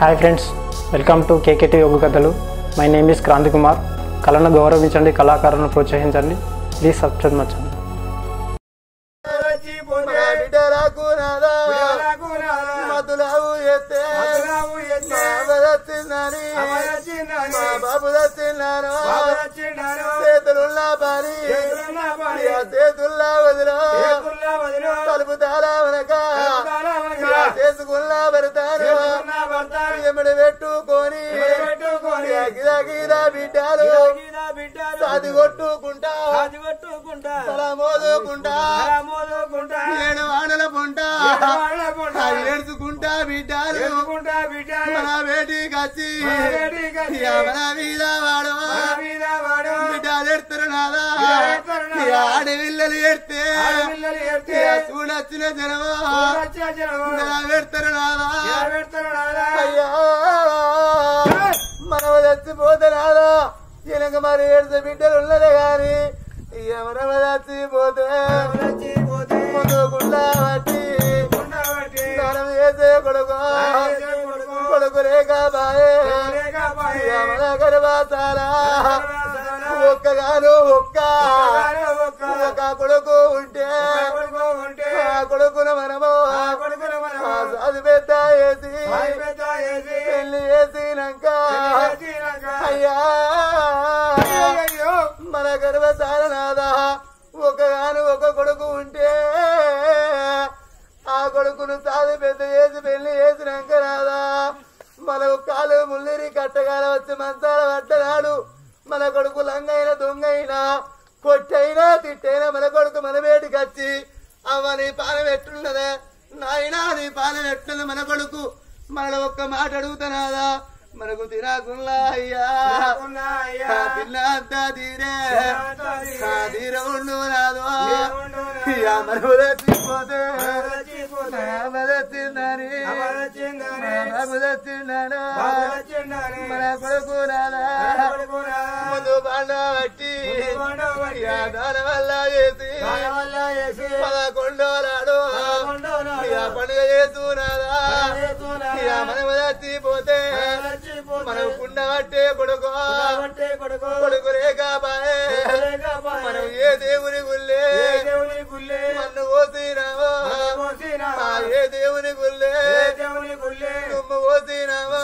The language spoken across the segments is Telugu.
Hi friends welcome to KKT yoga కథలు my name is Kranthi Kumar కళను గౌరవించండి కళాకారులను ప్రోత్సహించండి ప్లీజ్ సబ్స్క్రైబ్ మచ్చండి మన బిడ్డలకు నాదా మధులావు ఎత్తే మా బదచ్చిందని మా బాబు దచ్చిందాను చేతులున్నా పని ఇక చేతుల్లా వదిలో తలుపు తాళా వెనక ఇక చేసుకున్నా పెడతాను ఎమిడి పెట్టుకొని ఇక గిదా గిదా బిడ్డలు సాది కొట్టుకుంటా తల మోదుకుంటా ఏడు వాడల పుంట ఏడుచుకుంటా బిడ్డలు మన వేటికి వచ్చి ఇక మన మీద వాడు బిడ్డలు ఎడతారు నాదా ఇక ఆడవిల్లలు ఎడితే ఇక చూడొచ్చిన జనము పెడతారు నాదా అయ్యా మనం చచ్చిపోతే నాదా వెనక మరి ఏడుత బిడ్డలు ఉన్నదే గాని ఎవరమ చచ్చిపోతే ముందుకుండా బట్టి దానం చేసే కొడుకు కొడుకు రేఖ బాయే మన గర్భాసాల ఒక్కగాను ఒక్క ఒక కొడుకు ఉంటే ఆ కొడుకును మనము అది పెద్ద వేసి పెళ్లి చేసినాక అయ్యా మన గర్భసాల నాదా ఒకగాను ఒక కొడుకు ఉంటే ఆ కొడుకును సాది పెద్ద చేసి పెళ్లి చేసినాక రాదా మనకు కాలు ముల్లిరి కట్టగాల వచ్చి మంచాల పట్టనాడు మన కొడుకు లంగైన దొంగైనా కొట్టైనా తిట్టైనా మన కొడుకు మన వేటికి వచ్చి అవ్వ నీ పాలెం ఎట్లున్నదే నాయనా నీ పాలెం ఎట్లుంది మన కొడుకు మన ఒక్క మాట అడుగుతున్నాదా మనకు తిరాకుల్లా అయ్యా తిన్నంతా తీరే ఆ తీర ఉండు రాదు ఇయ్యా మనము తెచ్చిపోతే మదచ్చిందని మదచ్చిండాను మన కొడుకు రాదా ముందు పండ బట్టి దాని వల్ల చేసి పదకొండో నాడు ఇక పండుగ చేస్తున్నారా ఇక మనం చచ్చిపోతే మనం కుండ పట్టే కొడుకు కొడుకు రేఖ బాయే మనం ఏ దేవుని గుళ్ళే మన్ను పోసినావో ఆ ఏ దేవుని గుళ్ళే తుమ్ము పోసినావో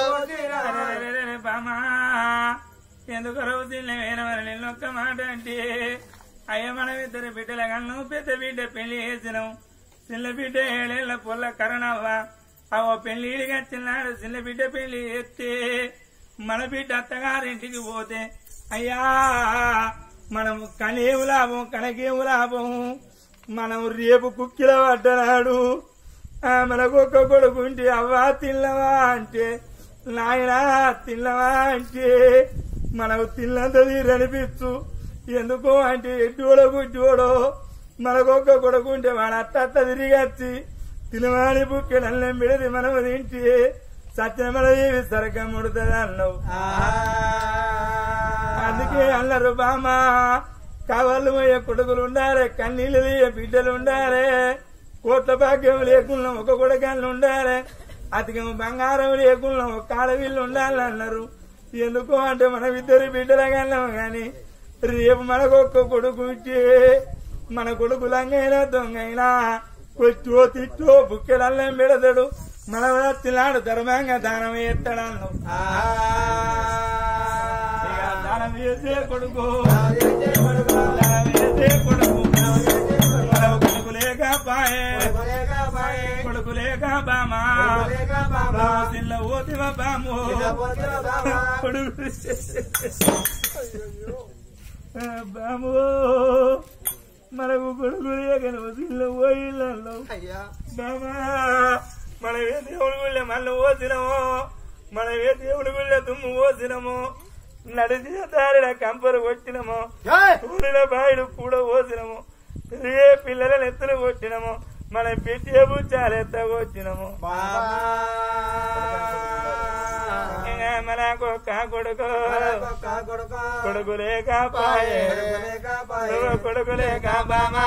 బామా ఎందుకు రోజులు వేరవరి నేను ఒక్క మాట అంటే అయ్య మనం ఇద్దరు బిడ్డల కన్ను పెద్ద బిడ్డ పెళ్లి చేసినాం చిన్న బిడ్డ ఏడేళ్ల పొల్ల కరణవ్వ అవో పెళ్లిడిగా చిన్నాడు చిన్న బిడ్డ పెళ్లి ఎత్తే మన బిడ్డ అత్తగారింటికి పోతే అయ్యా మనం కనేవు లాభం కనకేము లాభం మనం రేపు కుక్కిల పడ్డనాడు ఆ మనకు ఒక్క కొడుకుంటే అవ్వా తిన్నవా అంటే నాయనా తిన్నవా అంటే మనకు తిన్నంత తీరనిపించు ఎందుకు అంటే ఎడ్డోడో గుడ్డోడో మనకొక్క కొడుకుంటే వాడు అత్త అత్త తిరిగి వచ్చి తినవాడి బుక్కెడల్లం పెడితే మనం తింటే సత్యమలదేవి సరకం ముడుతుంది అన్నావు అందుకే అన్నారు బామ్మ కవర్లు పోయే కొడుకులు ఉండాలి కన్నీళ్ళు తీయ బిడ్డలు ఉండాలి కోట్ల భాగ్యం లేకుండా ఒక కొడుకన్లు ఉండాలి అతికేమో బంగారం లేకుండా ఒక ఆడవిల్లు ఉండాలి అన్నారు ఎందుకు అంటే మన ఇద్దరు బిడ్డల కన్నాము గాని రేపు మనకు ఒక్క కొడుకు ఇచ్చే మన కొడుకు లంగైనా దొంగైనా కొట్టో తిట్టో బుక్కెడల్లం పెడతాడు మన తిన్నాడు ధర్మంగా దానం ఎత్తాడు ఇక దానం చేసే కొడుకు దానం చేసే కొడుకు మనకు కొడుకు లేక పాయే కొడుకు లేక బామా చిన్న ఓతివ బాము కొడుకు బాము మనకు కొడుకు లేక చిన్న పోయిళ్ళలో అయ్యా బామా మనం ఏ దేవుడి గుళ్ళే మళ్ళీ ఓసినమో మనం ఏ దేవుడి గుళ్ళే తుమ్ము ఓసినమో నడిచిన దారిన కంపరు కొట్టినమో ఊరిన బాయిలు కూడా ఓసినము పెరిగే పిల్లల ఎత్తులు కొట్టినము మనం పెట్టే బుచ్చాలు ఎత్త కొట్టినము ఇంకా మనకొక్క కొడుకు కొడుకు లేక పాయే నువ్వు కొడుకు లేక బామా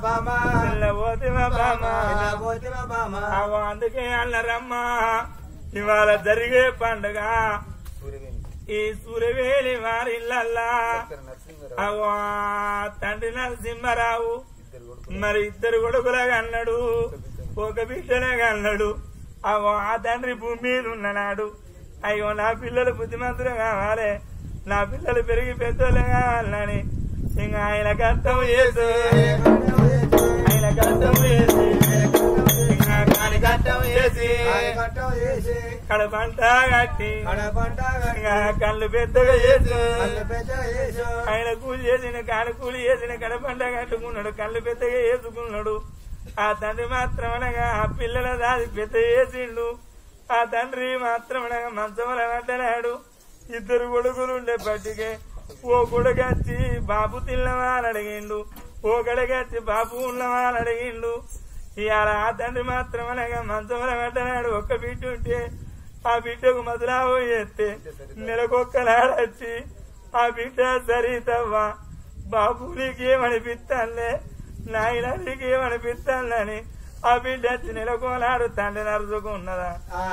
పిల్ల పోతివ బామా అగో అందుకే అన్నరమ్మా ఇవాళ జరిగే పండుగ ఈ సూర్యవేలి వారిల్లల్లా అవ్వా తండ్రి నరసింహరావు మరి ఇద్దరు కొడుకులాగా అన్నాడు ఒక బిడ్డలాగా అన్నాడు అవ్వ ఆ తండ్రి భూమి మీద ఉన్ననాడు అయ్యో నా పిల్లలు బుద్ధిమంతులు కావాలి నా పిల్లలు పెరిగి పెద్దోళ్ళే కావాలని ఇంకా ఆయన కష్టం చేసి ఆయన కష్టం చేసి ఇంకా కాని కష్టం చేసి కడపంట కట్టి ఇంకా కళ్ళు పెద్దగా చేసి ఆయన కూలి చేసిన కాని కూలి చేసిన కడపంట కట్టుకున్నాడు కళ్ళు పెద్దగా వేసుకున్నాడు ఆ తండ్రి మాత్రం అనగా ఆ పిల్లల దాది పెద్ద చేసిండు ఆ తండ్రి మాత్రం అనగా మంచముల పడ్డనాడు ఇద్దరు కొడుకులు ఉండే పట్టికే ఓ కొడుకచ్చి బాబు తిన్నవా అని అడిగిండు ఓ కడగచ్చి బాబు ఉన్నవా అని అడిగిండు ఇవాళ ఆ తండ్రి మాత్రం అనగా మంచముల పడ్డనాడు ఒక్క బిడ్డ ఉంటే ఆ బిడ్డకు మధురావు చేస్తే నెలకొక్కలాడొచ్చి ఆ బిడ్డ సరితవ్వా బాబు నీకేమనిపిస్తానులే నాయన నీకేమనిపిస్తానులని ఆ బిడ్డ వచ్చి నెలకోలాడు తండ్రి నరుచుకున్నదా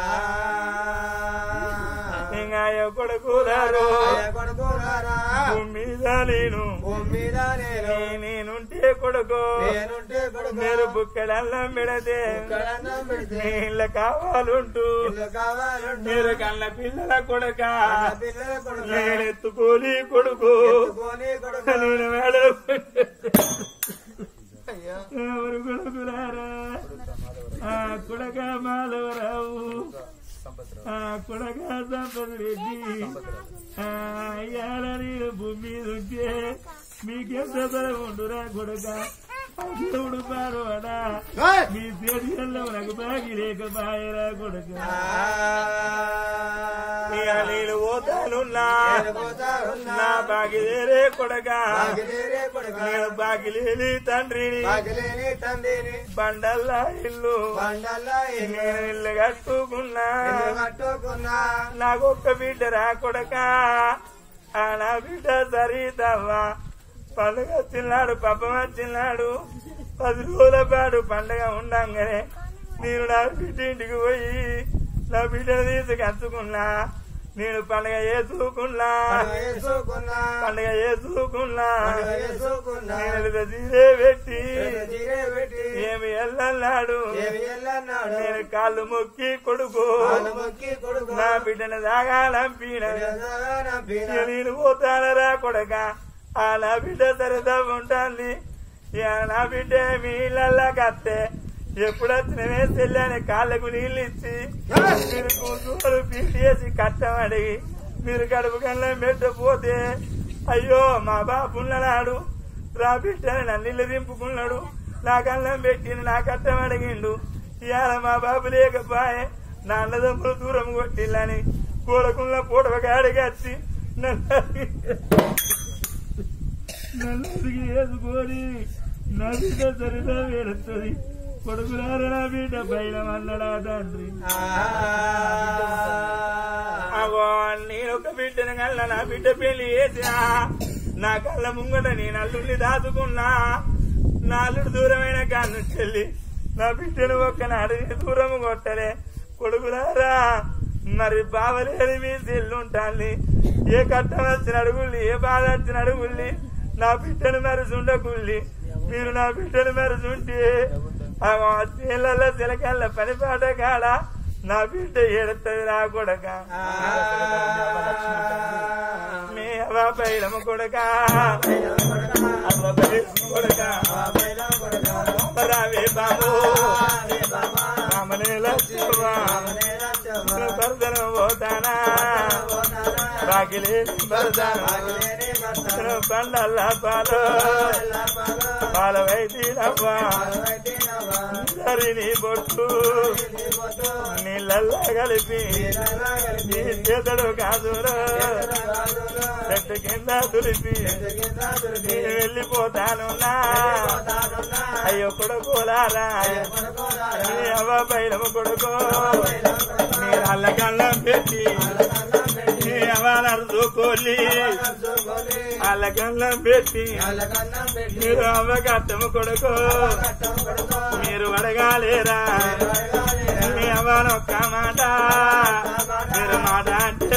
ఇంకా అయ్య కొడుకులారు భూమి మీద నేను నీ- నేనుంటే కొడుకు మీరు బుక్కడల్లం పెడితే నీళ్ళ కావాలంటూ మీరు కన్న పిల్లల కొడుక నేను ఎత్తుకోని కొడుకు నేను మేడ ఎవరు కొడుకులారా ఆ కొడక మాధవరావు ఆ కొడక సంపద రెడ్డి ఆ అయ్యాల నేను భూమి మీద ఉంటే మీకెంత బలం ఉండురా కొడక ఆ దేవుడు పాడవాడా మీ దేశంలో నాకు బాగి లేకపాయరా కొడక ఇక నేను పోతానున్నా నా బాగిలేరే కొడక నేను బాగిలేని తండ్రిని తండ్రిని బండల్లా ఇల్లు బండల్లా నేను ఇల్లు కట్టుకున్నా కట్టుకున్నా నాకు ఒక్క బిడ్డ రా కొడక ఆ నా బిడ్డ సరితవ్వా పండుగ వచ్చినాడు పబ్బం వచ్చినాడు పది రోజుల పాటు పండుగ ఉండంగానే నేను నా బిడ్డ ఇంటికి పోయి నా బిడ్డను తీసుకొచ్చుకున్నా నేను పండుగ చేసుకున్నా వేసుకున్నా పండుగ చేసుకున్నా వేసుకున్నా నేను తీరే పెట్టి జీరే పెట్టి ఏమి ఎల్లన్నాడు ఏమి ఎల్లన్నాడు నేను కాళ్ళు మొక్కి కొడుకు వాళ్ళు మొక్కి కొడుకు నా బిడ్డను దాగాలంపిన నంపిన నేను పోతానరా కొడక ఆ నా బిడ్డ సరదా ఉంటుంది ఇక నా బిడ్డ మీ ఇళ్ళల్లా కత్తే ఎప్పుడు వచ్చినవే చెల్లని కాళ్ళకు నీళ్ళు ఇచ్చి మీరు కూతురు పీటేసి కట్టం అడిగి మీరు కడుపు కన్నా పెట్టపోతే అయ్యో మా బాబు ఉన్ననాడు రా బిడ్డని నన్ను ఇల్లు దింపుకున్నాడు నా కళ్ళం పెట్టిన నా కట్టం అడిగిండు ఇవాళ మా బాబు లేకపోయే నా అన్నదమ్ములు దూరం కొట్టిల్లని కూడకున్న పూటవ కాడిగచ్చి నన్ను నన్ను అడిగి వేసుకొని నా బిడ్డ సరిగా వేడుతుంది కొడుకులారా నా బిడ్డ బయట అన్నడా తండ్రి అగో నేను ఒక బిడ్డను కళ్ళ నా బిడ్డ పెళ్లి చేసినా నా కళ్ళ ముంగట నేను అల్లుడిని దాచుకున్నా నా అల్లుడు దూరమైన కాను చెల్లి నా బిడ్డను ఒక్కనాడు నీ దూరం కొట్టలే కొడుకులారా మరి బావలేని మీ చెల్లుంటాన్ని ఏ కట్టం వచ్చిన అడుగుల్ని ఏ బాధ వచ్చిన అడుగుల్ని నా బిడ్డను మెరసుండకుల్లి మీరు నా బిడ్డను మెరసుంటే ఆ చేళ్ళల్లో చిలకల్ల పనిపాట కాడ నా బిడ్డ ఎడతది రా కొడక మీ అవ్వ పైలము కొడక అవ్వ పైలము కొడక రావే బాబు రామనే లక్ష్మ భర్తను పోతానా బాగిలే భర్తను పండల్ల పాలు పాల వైద్యులవ్వా సరిని బొట్టు నీళ్ళల్లా కలిపి నీ చేతడు కాదురు చెట్టు కింద తులిపి నేను వెళ్ళిపోతానున్నా అయ్యో కొడుకోలారా నీ అవ్వ బయలము కొడుకో మీరు అల్లకల్లం పెట్టి నీ అవ్వ నరుకోలి అల్లకల్లం పెట్టి మీరు అవ్వ కట్టము కొడుకో మీరు అడగాలేరా మీ అవ్వనొక్క మాట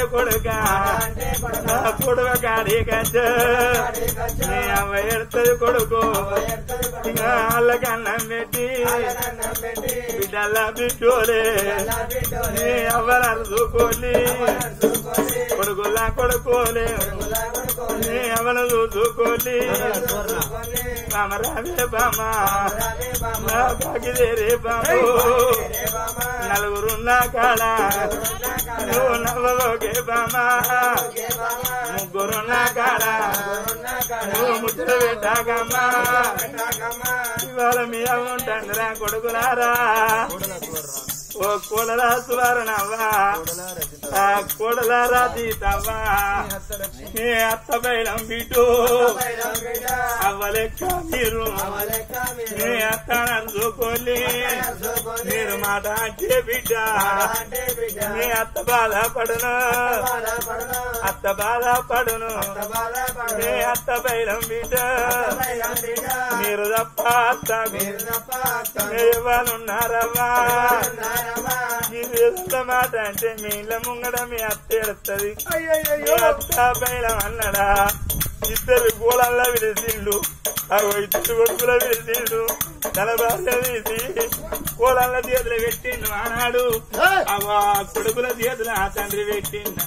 కొడుక పొడవ కాడి కచ్చ నీ అవ్వ ఎడుతుంది కొడుకు ఇంకా వాళ్ళకన్నం పెట్టి బిడ్డల్లా బిడ్డోలే నీ అవ్వలను చూకోలి కొడుకుల్లా కొడుకోలే నీ అవ్వను చూసుకోలి బామ రావే బామ నా బాగిదేరే బాబు నలుగురున్న కాడ నువ్వు నవ్వలోకే బామ ముగ్గురున్న కాడ నువ్వు ముద్ర పెట్టాకమ్మా ఇవాళ మీ అమ్మ ఉంటుందిరా కొడుకులారా ఓ కోడలా సువారణవ్వా ఆ కోడలారా తీతవ్వా ఏ అత్త బయలం బిడ్డు అవ్వలెక్క మీరు ఏ అత్త నడుచుకోలి మీరు మాట అంటే బిడ్డ మీ అత్త బాధపడును అత్త బాధపడును మీ అత్త బయలం బిడ్డ మీరు తప్ప అత్త ఇవ్వాలన్నారవ్వా ఇది ఎంత మాట అంటే మీ ఇళ్ళ ముంగడ మీ అత్త ఎడుతుంది అత్త బయలం అన్నడా ఇద్దరు గోళంలో విడిసిండు అవి ఇద్దరు కొడుకుల విడిసిండు తన భార్య తీసి కోళ్ళ చేతులు పెట్టిండు ఆనాడు అవ కొడుకుల చేతులు ఆ తండ్రి పెట్టిండు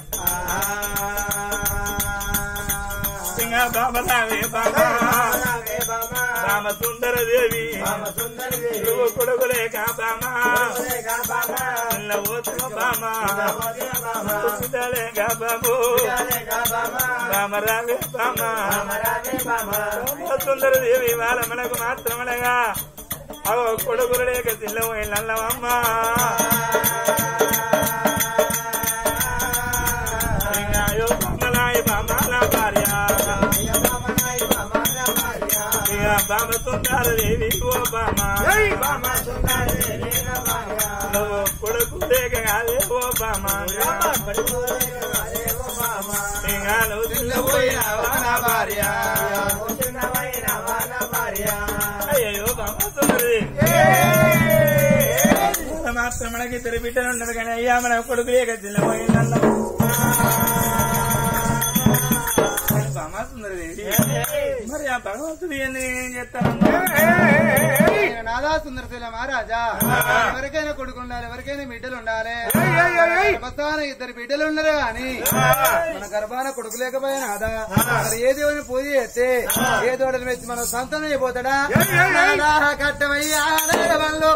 ఇంకా బాబరావే బాబా రామ సుందర దేవి నువ్వు కొడుకులే కాబామా ఓతుల బామా పిల్లలే కాబాబు రామరావే బామా రామ సుందర దేవి వాళ్ళ మనకు మాత్రమనగా అవ కొడుకులు లేక తిల్లవమ్మా అయ్యో బామలాయి బామాల భార్య ఇక బామ సుందర దేవి ఓ బామ నువ్వు కొడుకు లేక కాదే ఓ బామ ఇక నువ్వు తిల్లబోయినావా నా భార్య అయ్యో బామ సుందరి మాత్రం మనకి ఇద్దరు బిడ్డలు ఉండదు కానీ అయ్యా మన కొడుకు లేక తిల్లబోయిందన్నా బామా సుందరి మరి ఆ భగవంతుడు ఏంది ఏం చేస్తానమ్మా నాదా సుందరశీల మహారాజా ఎవరికైనా కొడుకు ఉండాలి ఎవరికైనా బిడ్డలు ఉండాలి గర్భస్థాన ఇద్దరు బిడ్డలు ఉన్నారు కానీ మన గర్భాన కొడుకు లేకపోయినా నాదా మరి ఏ దేవుని పూజ చేస్తే ఏ దోడలు మెచ్చి మన సంతానం అయిపోతాడా నాదా కట్టమయ్యా నేలవల్లో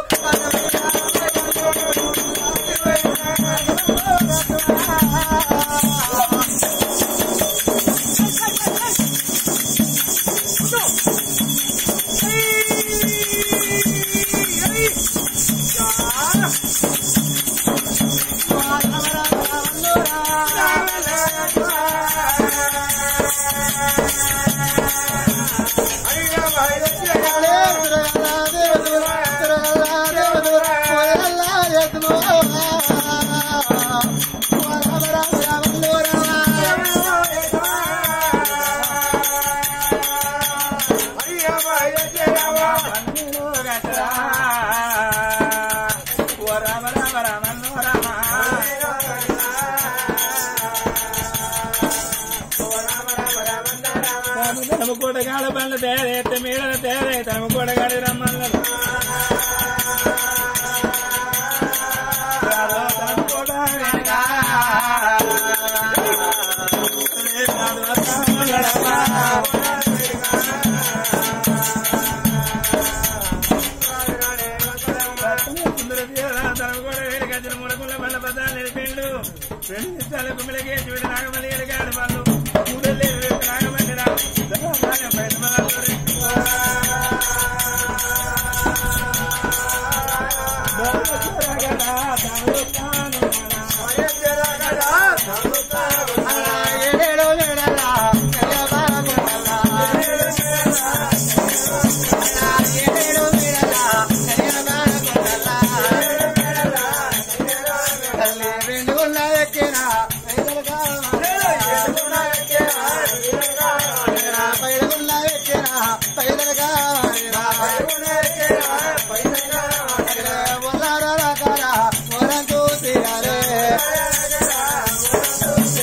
ఓ రామ రామ రామ నో రామ తనము కూడగాడ బండ్ల తయారైతే మీడల తయారై తనము కూడగాడి రమ్మన్నారు తనము కూడా వెనక. తనము కూడా వేడిగచ్చిన ముడకుల బండ్ల బద్దాలు నిలిపిండు రెండు తల కుమిలకే చూడు నాగమల్లి ఎరగాడు వాళ్ళు కూడలే నాగమల్లి రా బయట పైదలుగా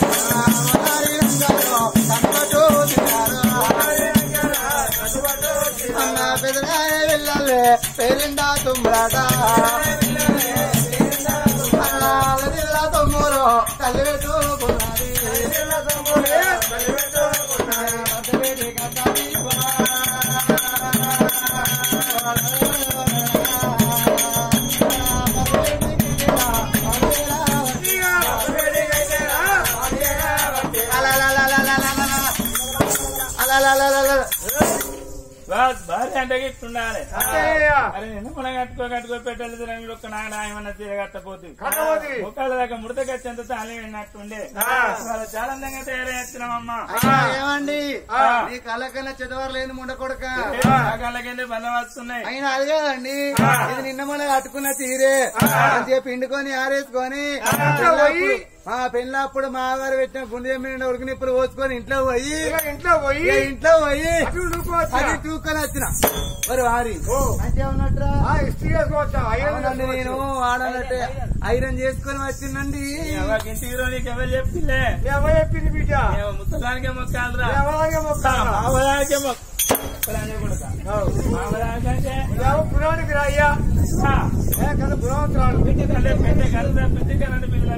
పేరిందా తుమ్రాట జిల్లా తొమ్మురు తల్లి పెట్టుకున్నది భార్య అంటే ఇట్టుండాలి అరే నిన్న మనం కట్టుకో కట్టుకో పెట్టాలి రంగులు ఒక్క నాడ ఏమన్నా తీరగట్టపోతుంది ముఖాల దాకా ముడతకొచ్చేంత తాళి విన్నట్టుండే వాళ్ళు చాలా అందంగా తయారయ్యామమ్మా ఏమండి నీ కళ్ళకన్నా చెదవారు లేని ముండ కొడక కాళ్ళకెళ్ళి బంధం వస్తున్నాయి అయినా అది కాదండి ఇది నిన్న మొన్న కట్టుకున్న తీరే అంతే పిండుకొని ఆరేసుకొని పెళ్ళప్పుడు- ఆ పెళ్ళప్పుడు మావారు పెట్టిన గుండె మీద ఉడికి నిప్పులు పోసుకొని ఇంట్లో పోయి ఇంట్లో పోయి ఇక ఇంట్లో పోయి అటు నువ్వుకోవచ్చా? అది తూకొని వచ్చిన మరి వారి అంటే ఉన్నట్రా ఆ, ఇస్త్రీ చేసుకోవచ్చా ఐరన్ అవునండి నేను చేసుకోవచ్చు. వాడాలంటే ఐరన్ చేసుకొని వచ్చిందండి ఎవరికి ఇంటికి రో నీకు ఎవరు చెప్పిందే ఎవరు చెప్పింది బిడ్డ ఏమో ముసలానికే మొక్కాలరా ఎవరాగే మొక్కాలా? మామలానికే మొక్క ముసలానికే కొడుకా. మామలానికంటే ఎవరు పురాణికి రాయ్యా ఆ, ఏ కదా పురాణికురాలు పిచ్చి తల్లి పెద్ద కలుసా పిచ్చి కరెంట్ బిల్లు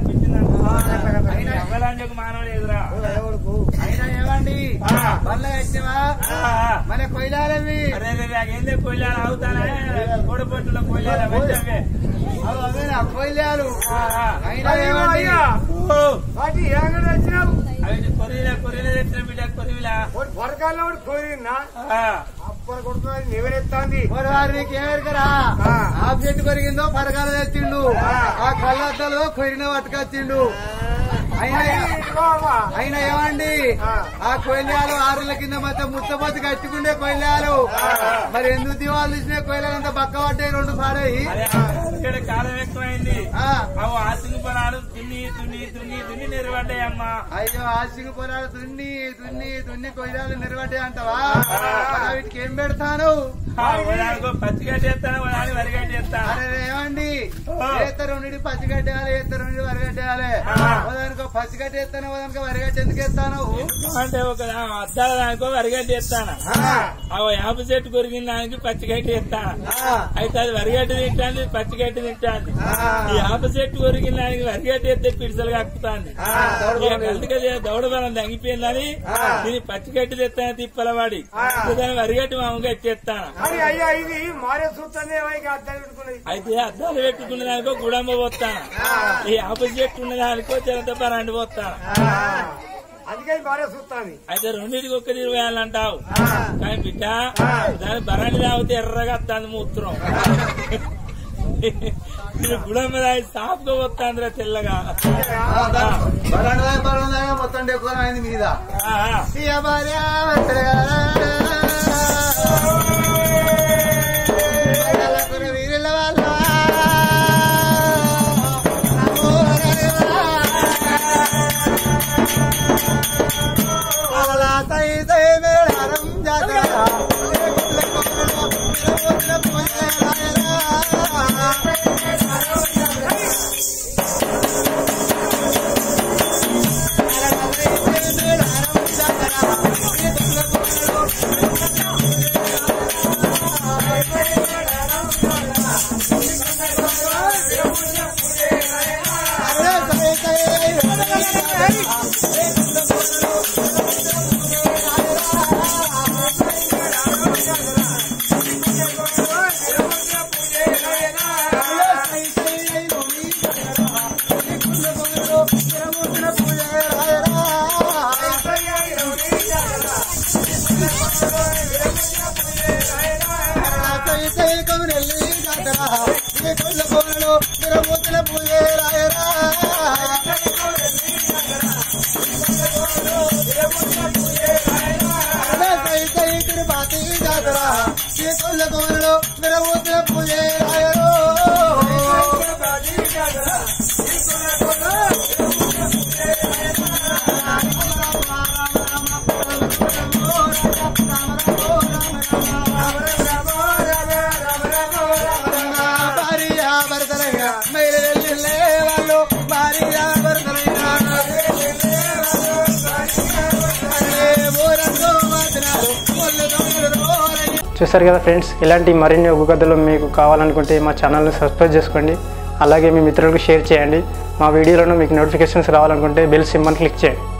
అయినా ఎవరానికి మానవుడు ఎదురా అయినా ఏమండి బల్ల వచ్చినవా మన కొయ్యాలవి అరే రే, నాకేందే కొయ్యాలి అవుతానే కోడిపొట్టులో కొయ్యాలి వచ్చావే అవేనా కొయ్యాలు అయినా అయ్యో, ఏమండి అయ్యా వాటి ఏగడ వచ్చినావు అవి కొరివిలా కొరివిలా తెచ్చిన బిడ్డ కొరివిలా ఒకటి పొరకాల్లో ఒకటి కోరినా ఆ, అప్పటి కొడుకున్నది నివరెత్తాంది మరి వారు నీకు ఏమరికరా ఆ. ఆబ్జెక్ట్ కొరిగిందో పరకాల తెచ్చిండు ఆ కళ్ళద్దలో కొరిన పట్టుకొచ్చిండు అయినా ఇదిగో అవ్వ. అయినా ఏమండి ఆ. ఆ కొయ్యాలు ఆరుల కింద మొత్తం ముత్తపోతు కట్టుకుండే కొయ్యాలు మరి ఎందుకు దివాలు తీసిన కొయ్యాలు అంతా బక్క పడ్డాయి రెండు పాడాయి అరే ఇక్కడ కాలం ఎక్కువైంది ఆ. అవు ఆసింగ్ పొలాలు దున్ని దున్ని దున్ని దున్ని నిలబడ్డాయి అమ్మా అయ్యో ఆశింగ్ పొలాలు దున్ని దున్ని దున్ని కొయ్యాలు నిలబడ్డాయి అంటవా మరి వీటికి ఏం పెడతాను ఉదానికి పచ్చిగడ్డి ఎత్తాను ఉదానికి వరిగడ్డి ఎత్తాను అరే ఏమండి ఏతరు నుండి పచ్చిగడ్డేయాలి ఏతరు నుండి వరిగడ్డేయాలి ఉదానికి పచ్చిగడ్డ ఎత్తాను ఉదానికి వరిగడ్డ ఎందుకు ఎత్తాను అంటే ఒక అద్దాల దానికో వరిగడ్డి ఎత్తాను అవ యాప చెట్టు కొరిగిన దానికి పచ్చిగడ్డి ఎత్తాను అయితే అది వరిగడ్డి తింటాంది పచ్చిగడ్డి తింటాంది ఈ యాప చెట్టు కొరిగిన దానికి వరిగడ్డి ఎత్తే పిడిసలు కక్కుతాంది అందుకే దౌడ బలం తగ్గిపోయిందని దీని పచ్చిగడ్డి తెస్తాను తిప్పలవాడి దాని వరిగడ్డి మామూలుగా ఎత్తేస్తాను కానీ అయ్యా ఇది మారే చూస్తుంది ఏమైనా అర్థం పెట్టుకున్నది అయితే అద్దాలు పెట్టుకున్న దానికో గుడమ్మ పోతాను ఈ ఆపోజిట్ ఉన్న దానికో చిరంత పరండి పోతాను అందుకే మారే చూస్తాంది అయితే రెండింటికి ఒక్క తిరగాలంటావు కానీ బిడ్డ దాని బరాండి తాగితే ఎర్రగా వస్తాను మూత్రం ఇది గుడమ్మ దాగి సాఫ్గా వస్తాందిరా తెల్లగా బలంగా బలంగా మొత్తం డెక్కువ అయింది మీద ఆ, ఆ. ఇయ భార్య భర్తలుగా బయటలకు వీరుల వల్ల అలా తై తై మేళారం జాతర పూజ భార్య భర్తలుగా మైలు వెళ్ళిలే చూసారు కదా ఫ్రెండ్స్ ఇలాంటి మరిన్ని ఒగ్గు కథలు మీకు కావాలనుకుంటే మా ఛానల్ని సబ్స్క్రైబ్ చేసుకోండి అలాగే మీ మిత్రులకు షేర్ చేయండి మా వీడియోలను మీకు నోటిఫికేషన్స్ రావాలనుకుంటే బెల్ సింబల్ క్లిక్ చేయండి